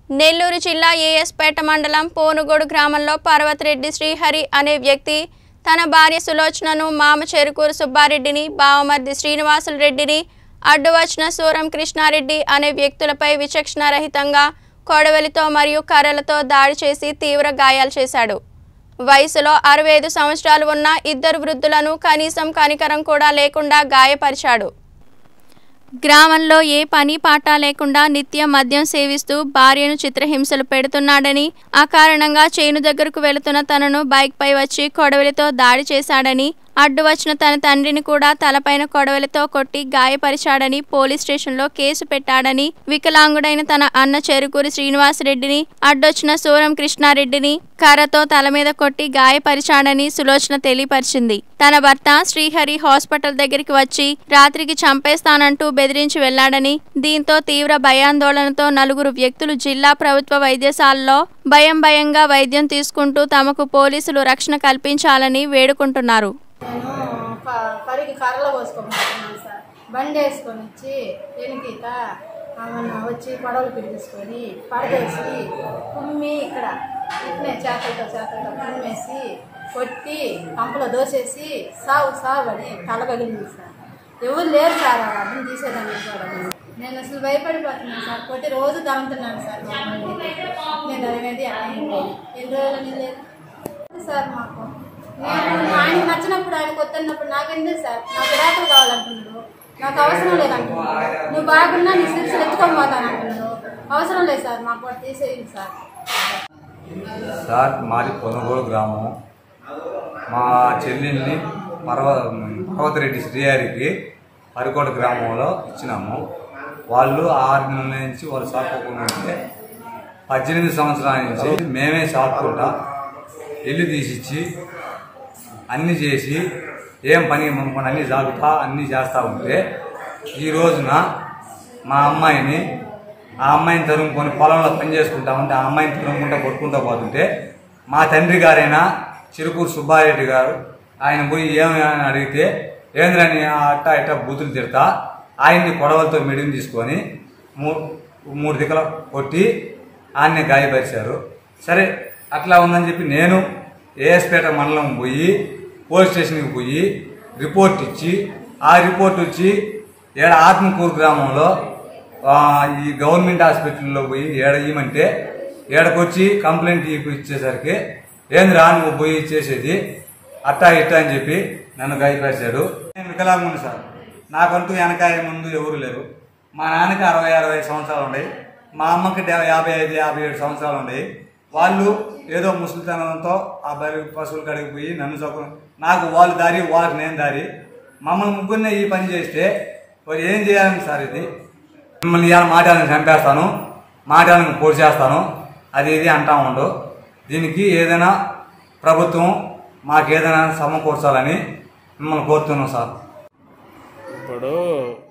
నెల్లూరు జిల్లా ఏఎస్పేట మండలం పోనుగోడు గ్రామంలో పర్వతిరెడ్డి శ్రీహరి అనే వ్యక్తి తన భార్య సులోచనను మామ చెరుకూరు సుబ్బారెడ్డిని బావమర్ది శ్రీనివాసులు రెడ్డిని అడ్డు వచ్చిన సూరం కృష్ణారెడ్డి అనే వ్యక్తులపై విచక్షణారహితంగా కొడవలితో మరియు కర్రలతో దాడి చేసి తీవ్ర గాయాలు చేశాడు వయసులో అరవై ఐదు సంవత్సరాలు ఉన్న ఇద్దరు వృద్ధులను కనీసం కనికరం కూడా లేకుండా గాయపరిచాడు గ్రామంలో ఏ పని పాట లేకుండా నిత్యం మద్యం సేవిస్తూ భార్యను చిత్రహింసలు పెడుతున్నాడని ఆ కారణంగా చేను దగ్గరకు వెళుతున్న తనను బైక్పై వచ్చి కొడవలితో దాడి చేశాడని అడ్డు వచ్చిన తన తండ్రిని కూడా తలపైన కొడవలితో కొట్టి గాయపరిచాడని పోలీస్ స్టేషన్లో కేసు పెట్టాడని వికలాంగుడైన తన అన్న చెరుకూరి శ్రీనివాసరెడ్డిని అడ్డొచ్చిన సూరం కృష్ణారెడ్డిని కర్రతో తల మీద కొట్టి గాయపరిచాడని సులోచన తెలియపరిచింది తన భర్త శ్రీహరి హాస్పిటల్ దగ్గరికి వచ్చి రాత్రికి చంపేస్తానంటూ బెదిరించి వెళ్లాడని దీంతో తీవ్ర భయాందోళనతో నలుగురు వ్యక్తులు జిల్లా ప్రభుత్వ వైద్యశాలలో భయం భయంగా వైద్యం తీసుకుంటూ తమకు పోలీసులు రక్షణ కల్పించాలని వేడుకుంటున్నారు నేను క- కడిగి కర్రలో పోసుకోమంటున్నాను సార్ బండి వేసుకొని వచ్చి వెనుకీత ఆమెను వచ్చి పడవలు పిలిపించుకొని పడదేసి కుమ్మి ఇక్కడ ఇట్నే చేతలతో చేతలతో కుమ్మేసి కొట్టి కంపలో దోసేసి సావు సావు అని తల పగిలింది సార్ ఎవరు లేరు సార్ ఆ అర్థం తీసేదాన్ని కూడా నేను అసలు భయపడిపోతున్నాను సార్ కొట్టి రోజు తమ్ముతున్నాను సార్ మమ్మల్ని నేను అడిగేది అట్లా ఎన్ని రోజులు లేదు సార్ మాకు నేను ఆయన నచ్చినప్పుడు ఆయన కొత్తన్నప్పుడు నాకెందుకు సార్ నాకు రేపలు కావాలంటున్నాడు నాకు అవసరం లేదంటున్నాడు నువ్వు బాగున్నా నీ శిక్షలు ఎత్తుకొని పోతాను అంటున్నాడు అవసరం లేదు సార్ మాకు వాడు తీసేయండి సార్ సార్ మాది పొనగోడు గ్రామం మా చెల్లిని పర్వ పర్వతరెడ్డి శ్రీహరికి హరికోట గ్రామంలో ఇచ్చినాము వాళ్ళు ఆరు నెలల నుంచి వాళ్ళు సాపుకుండా ఉంటే పద్దెనిమిది సంవత్సరాల నుంచి మేమే సాపుకుంటా ఇల్లు తీసిచ్చి అన్నీ చేసి ఏం పని మమ్మల్ని అన్నీ సాగుతా అన్నీ చేస్తూ ఉంటే ఈ రోజున మా అమ్మాయిని ఆ అమ్మాయిని తరుముకొని పొలంలో పని చేసుకుంటా ఉంటే ఆ అమ్మాయిని తరుముకుంటా కొట్టుకుంటా పోతుంటే మా తండ్రి గారైన చిరుకూరు సుబ్బారెడ్డి గారు ఆయన పోయి ఏమని అని అడిగితే ఏంద్రని అట్ట ఇట్ట బూతులు తిడతా ఆయన్ని కొడవలతో మిడిని తీసుకొని మూ మూడు దిక్కల కొట్టి ఆయన్ని గాయపరిచారు సరే అట్లా ఉందని చెప్పి నేను ఏఎస్పేట మండలం పోయి పోలీస్ స్టేషన్కి పోయి రిపోర్ట్ ఇచ్చి ఆ రిపోర్ట్ వచ్చి ఏడ ఆత్మకూరు గ్రామంలో ఆ, ఈ గవర్నమెంట్ హాస్పిటల్లో పోయి ఏడ ఇవ్వమంటే ఏడకొచ్చి కంప్లైంట్ ఇప్పు- ఇచ్చేసరికి ఏందిరా నువ్వు పోయి ఇచ్చేసేది అట్టా ఇట్టా అని చెప్పి నన్ను గాయపరిచాడు నేను వికలాంగుని సార్ నాకంటూ వెనకాయ ముందు ఎవరు లేరు మా నాన్నకి అరవై అరవై సంవత్సరాలు ఉన్నాయి మా అమ్మకి డే- యాభై ఐదు యాభై ఏడు సంవత్సరాలు ఉన్నాయి వాళ్ళు ఏదో ముసలితనంతో ఆ బలి పశువులు కడిగి పోయి నన్ను చొక్క నాకు వాళ్ళు దారి వాళ్ళకి నేను దారి మమ్మల్ని ముగ్గురినే ఈ పని చేస్తే మరి ఏం చేయాలని సార్ ఇది మిమ్మల్ని ఇవాళ మాట్లాడిని చంపేస్తాను మాట్లాడిని పొడి చేస్తాను అది ఇది అంటా ఉండు దీనికి ఏదైనా ప్రభుత్వం మాకు ఏదైనా సమకూర్చాలని మిమ్మల్ని కోరుతున్నాం సార్ ఇప్పుడు